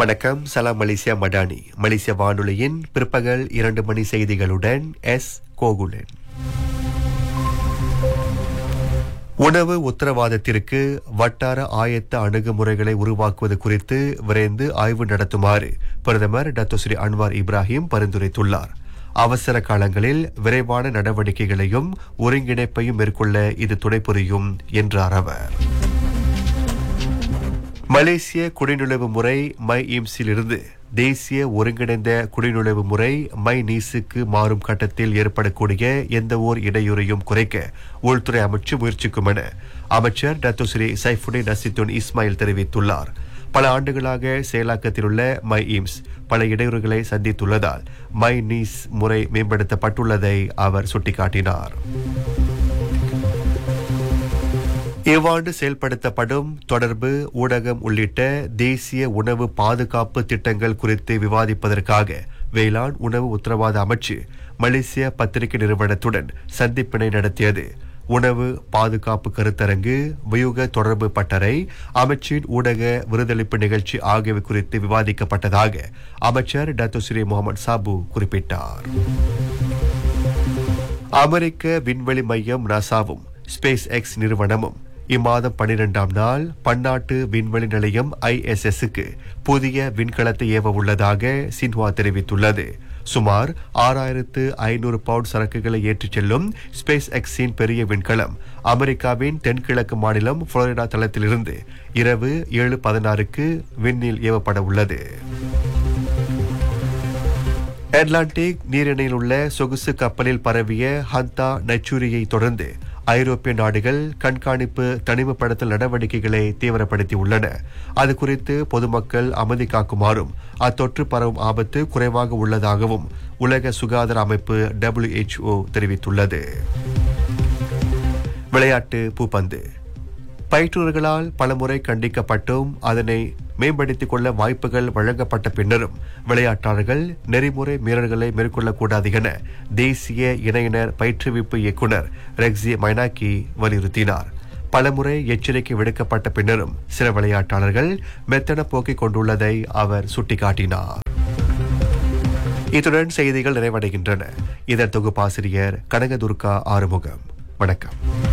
வணக்கம் சலாம் மலேசியா மடானி மலேசிய வானொலியின் பிற்பகல் இரண்டு மணி செய்திகளுடன் எஸ் கோகுலன் உணவு உத்தரவாதத்திற்கு வட்டார ஆயத்த அணுகுமுறைகளை உருவாக்குவது குறித்து விரைந்து ஆய்வு நடத்துமாறு பிரதமர் டத்தோஸ்ரீ அன்வார் இப்ராஹிம் பரிந்துரைத்துள்ளார் அவசர காலங்களில் விரைவான நடவடிக்கைகளையும் ஒருங்கிணைப்பையும் மேற்கொள்ள இது துணை புரியும் என்றார் அவர் மலேசிய குடிநுழைவு முறை மை இம்ஸிலிருந்து தேசிய ஒருங்கிணைந்த குடிநுழைவு முறை மை நீசுக்கு மாறும் கட்டத்தில் ஏற்படக்கூடிய எந்த ஓர் இடையூறையும் குறைக்க உள்துறை அமைச்சு முயற்சிக்கும் என அமைச்சர் டத்தோஸ்ரீ சைஃபுடின் நசித்துன் இஸ்மாயில் தெரிவித்துள்ளார் பல ஆண்டுகளாக செயலாக்கத்தில் உள்ள மை இம்ஸ் பல இடையூறுகளை சந்தித்துள்ளதால் மை நீஸ் முறை மேம்படுத்தப்பட்டுள்ளதை அவர் சுட்டிக்காட்டினார் இவ்வாண்டு செயல்படுத்தப்படும் தொடர்பு ஊடகம் உள்ளிட்ட தேசிய உணவு பாதுகாப்பு திட்டங்கள் குறித்து விவாதிப்பதற்காக வேளாண் உணவு உத்தரவாத அமைச்சு மலேசிய பத்திரிகை நிறுவனத்துடன் சந்திப்பினை நடத்தியது உணவு பாதுகாப்பு கருத்தரங்கு வியூக தொடர்பு பட்டறை அமைச்சின் ஊடக விருதளிப்பு நிகழ்ச்சி ஆகியவை குறித்து விவாதிக்கப்பட்டதாக அமைச்சர் டத்துஸ்ரீ முகமது சாபு குறிப்பிட்டார் அமெரிக்க விண்வெளி மையம் நாசாவும் ஸ்பேஸ் எக்ஸ் நிறுவனமும் இம்மாதம் பனிரெண்டாம் நாள் பன்னாட்டு விண்வெளி நிலையம் ஐஎஸ்எஸ்க்கு புதிய விண்கலத்தை ஏவ உள்ளதாக சின்ஹுவா தெரிவித்துள்ளது சுமார் ஆறாயிரத்து ஐநூறு பவுண்ட் சரக்குகளை ஏற்றிச் செல்லும் ஸ்பேஸ் எக்ஸின் பெரிய விண்கலம் அமெரிக்காவின் தென்கிழக்கு மாநிலம் புளோரிடா தளத்திலிருந்து இரவு ஏழு பதினாறுக்கு விண்ணில் ஏவப்பட உள்ளது அட்லாண்டிக் நீரிணையில் உள்ள சொகுசு கப்பலில் பரவிய ஹந்தா நச்சூரியை தொடர்ந்து ஐரோப்பிய நாடுகள் கண்காணிப்பு தனிமைப்படுத்தல் நடவடிக்கைகளை தீவிரப்படுத்தி உள்ளன அது குறித்து பொதுமக்கள் அமைதி காக்குமாறும் அத்தொற்று பரவும் ஆபத்து குறைவாக உள்ளதாகவும் உலக சுகாதார அமைப்பு டபிள்யூஹெச்ஓ தெரிவித்துள்ளது விளையாட்டு பூப்பந்து பயிற்றுவர்களால் பலமுறை கண்டிக்கப்பட்டும் அதனை மேம்படுத்திக் கொள்ள வாய்ப்புகள் வழங்கப்பட்ட பின்னரும் விளையாட்டாளர்கள் நெறிமுறை மீறல்களை மேற்கொள்ளக்கூடாது என தேசிய இணையினர் பயிற்றுவிப்பு இயக்குனர் ரெக்ஸி மைனாக்கி வலியுறுத்தினார் பலமுறை எச்சரிக்கை விடுக்கப்பட்ட பின்னரும் சில விளையாட்டாளர்கள் மெத்தன போக்கிக் கொண்டுள்ளதை அவர் சுட்டிக்காட்டினார் இத்துடன் செய்திகள் நிறைவடைகின்றன இதன் தொகுப்பாசிரியர் கனகதுர்கா ஆறுமுகம் வணக்கம்